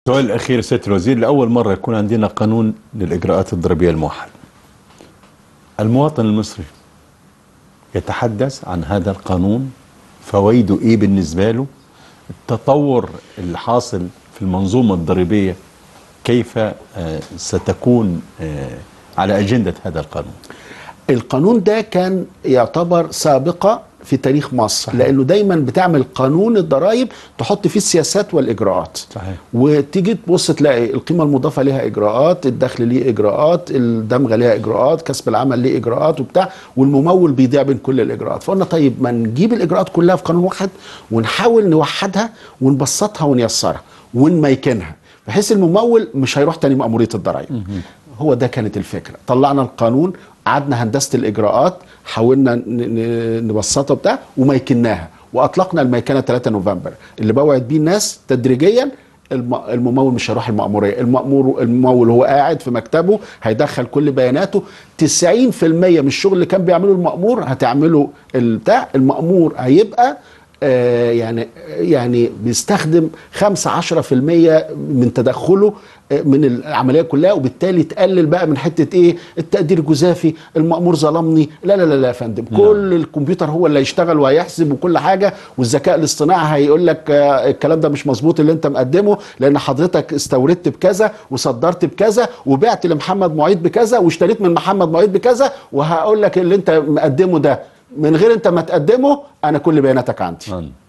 السؤال الأخير سيادة الوزير لأول مرة يكون عندنا قانون للإجراءات الضريبية الموحد المواطن المصري يتحدث عن هذا القانون فوائده إيه بالنسبة له التطور اللي حاصل في المنظومة الضريبية كيف آه، ستكون آه، على أجندة هذا القانون القانون ده كان يعتبر سابقة في تاريخ مصر صحيح. لانه دايما بتعمل قانون الضرائب تحط فيه السياسات والاجراءات صحيح. وتيجي تبص تلاقي القيمه المضافه ليها اجراءات الدخل ليه اجراءات الدمغه ليها اجراءات كسب العمل ليه اجراءات وبتاع والممول بيضيع بين كل الاجراءات فقلنا طيب ما نجيب الاجراءات كلها في قانون واحد ونحاول نوحدها ونبسطها ونيسرها ونميكنها بحيث الممول مش هيروح تاني مأمورية الضرائب هو ده كانت الفكرة طلعنا القانون قعدنا هندسة الإجراءات حاولنا ن- ن- نبسطها بتاع وميكناها وأطلقنا الميكنة 3 نوفمبر اللي بوعد بيه الناس تدريجيا الم- الممول مش هيروح المأمورية المأمور الممول هو قاعد في مكتبه هيدخل كل بياناته 90% من الشغل اللي كان بيعمله المأمور هتعمله البتاع المأمور هيبقى آه، يعني يعني بيستخدم 5 10% من تدخله آه، من العمليه كلها وبالتالي تقلل بقى من حته ايه التقدير الجزافي المأمور ظلمني لا لا لا لا يا فندم كل الكمبيوتر هو اللي هيشتغل وهيحسب وكل حاجه والذكاء الاصطناعي هيقول لك آه، الكلام ده مش مظبوط اللي انت مقدمه لان حضرتك استوردت بكذا وصدرت بكذا وبعت لمحمد معيد بكذا واشتريت من محمد معيد بكذا وهقول لك اللي انت مقدمه ده من غير انت ما تقدمه انا كل بياناتك عندي نعم.